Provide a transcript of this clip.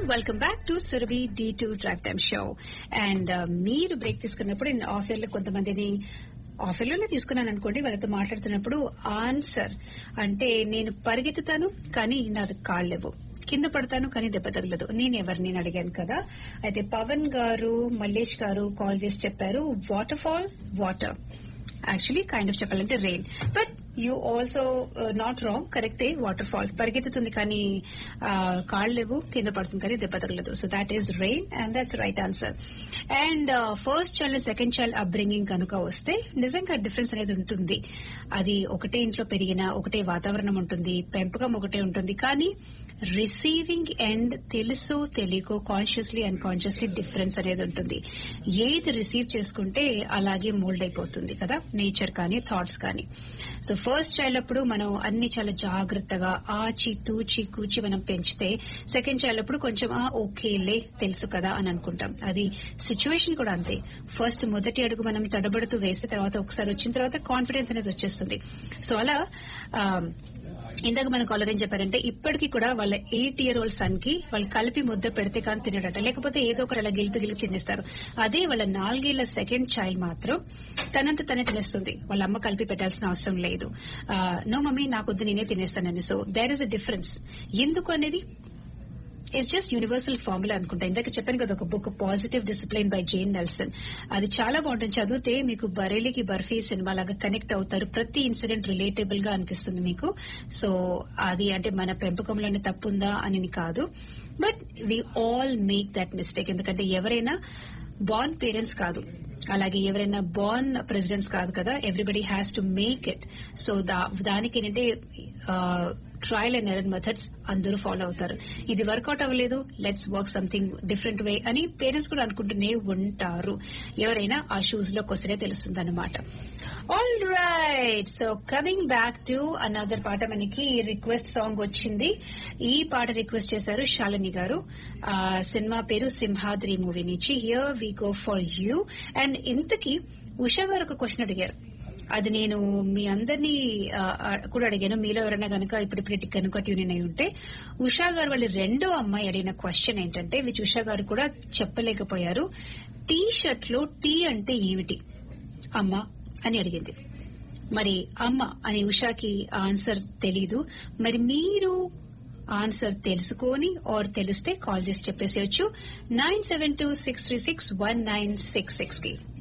welcome back to Surabhi D two drive time show and మీరు break తీసుకున్నప్పుడు నేను ఆఫర్లో కొంతమందిని ఆఫర్లోనే తీసుకున్నాను అనుకోండి వాళ్ళతో మాట్లాడుతున్నప్పుడు ఆన్సర్ అంటే నేను పరిగెత్తుతాను కానీ నాది కాళ్ళెవు కింద పడతాను కానీ దెబ్బ తగలదు నేను ఎవరిని అడిగాను కదా అయితే పవన్ గారు మల్లేష్ గారు కాల్ చేసి చెప్పారు waterfall water actually kind of చెప్పాలంటే rain but you also not wrong కరెక్టే వాటర్ ఫాల్ పరిగెత్తుతుంది కానీ కాళ్ళు లేవు కింద పడుతుంది కానీ దెబ్బ తగలదు so that is rain and that's right answer and first child second child upbringing కనుక వస్తే నిజంగా డిఫరెన్స్ అనేది ఉంటుంది అది ఒకటే ఇంట్లో పెరిగిన ఒకటే వాతావరణం ఉంటుంది పెంపకం ఒకటే ఉంటుంది కానీ రిసీవింగ్ ఎండ్ తెలుసో తెలియకో కాన్షియస్లీ అండ్ కాన్షియస్లీ డిఫరెన్స్ అనేది ఉంటుంది ఏది రిసీవ్ చేసుకుంటే అలాగే మోల్డ్ అయిపోతుంది కదా నేచర్ కానీ థాట్స్ కానీ సో ఫస్ట్ చైల్డ్ అప్పుడు మనం అన్ని చాలా జాగ్రత్తగా ఆచి తూచి కూచి మనం పెంచితే సెకండ్ చైల్డ్ అప్పుడు కొంచెం ఆ ఓకేలే తెలుసు కదా అని అనుకుంటాం అది సిచ్యువేషన్ కూడా అంతే ఫస్ట్ మొదటి అడుగు మనం తడబడుతూ వేస్తే తర్వాత ఒకసారి వచ్చిన తర్వాత కాన్ఫిడెన్స్ అనేది వచ్చేస్తుంది సో అలా ఇందాక మన కాలర్ ఏం చెప్పారంటే ఇప్పటికీ కూడా వాళ్ళ ఎయిట్ ఇయర్ ఓల్డ్ సన్ కి వాళ్ళు కలిపి ముద్ద పెడితే కానీ తినడట లేకపోతే ఏదో ఒకటి అలా గెలిపి గెలిపి తినేస్తారు అదే వాళ్ళ నాలుగేళ్ల సెకండ్ చైల్డ్ మాత్రం తనంత తనే తినేస్తుంది వాళ్ళ అమ్మ కలిపి పెట్టాల్సిన అవసరం లేదు నో మమ్మీ నాకొద్దు నేనే తినేస్తానని so there is a difference ఎందుకు అనేది ఇట్స్ జస్ట్ యూనివర్సల్ ఫార్ములా అనుకుంటా ఇందాక చెప్పాను కదా ఒక book positive discipline by Jane Nelsen అది చాలా బాగుంటుంది చదివితే మీకు బరేలీకి బర్ఫీ సినిమా లాగా కనెక్ట్ అవుతారు ప్రతి ఇన్సిడెంట్ రిలేటబుల్ గా అనిపిస్తుంది మీకు సో అది అంటే మన పెంపకంలోనే తప్పుందా అని కాదు but we all make that mistake ఎందుకంటే ఎవరైనా బార్న్ పేరెంట్స్ కాదు అలాగే ఎవరైనా బార్న్ ప్రెసిడెంట్స్ కాదు కదా everybody has to make it so దానికి ఏంటంటే ట్రయల్ అండ్ ఎరర్ మెథడ్స్ అందరూ ఫాలో అవుతారు ఇది వర్కౌట్ అవ్వలేదు let's work something different way అని పేరెంట్స్ కూడా అనుకుంటూనే ఉంటారు ఎవరైనా ఆ షూస్ లోకి వస్తేనే తెలుస్తుంది అనమాట all right so coming back to another పాట మనకి రిక్వెస్ట్ సాంగ్ వచ్చింది ఈ పాట రిక్వెస్ట్ చేశారు శాలిని గారు సినిమా పేరు సింహాద్రి మూవీ నుంచి here we go for you and ఇంతకీ ఉషా గారు ఒక క్వశ్చన్ అడిగారు అది నేను మీ అందరినీ కూడా అడిగాను మీలో ఎవరైనా కనుక ఇప్పుడు కనుక ట్యూన్ అయి ఉంటే ఉషా గారు వాళ్ళ రెండో అమ్మాయి అడిగిన క్వశ్చన్ ఏంటంటే విచ్ ఉషా గారు కూడా చెప్పలేకపోయారు టీ షర్ట్ లో టీ అంటే ఏమిటి అమ్మ అని అడిగింది మరి అమ్మ అని ఉషాకి ఆన్సర్ తెలీదు మరి మీరు ఆన్సర్ తెలుసుకొని ఆర్ తెలిస్తే కాల్ చేసి చెప్పేసేయచ్చు nine seven two six three six one nine six six కి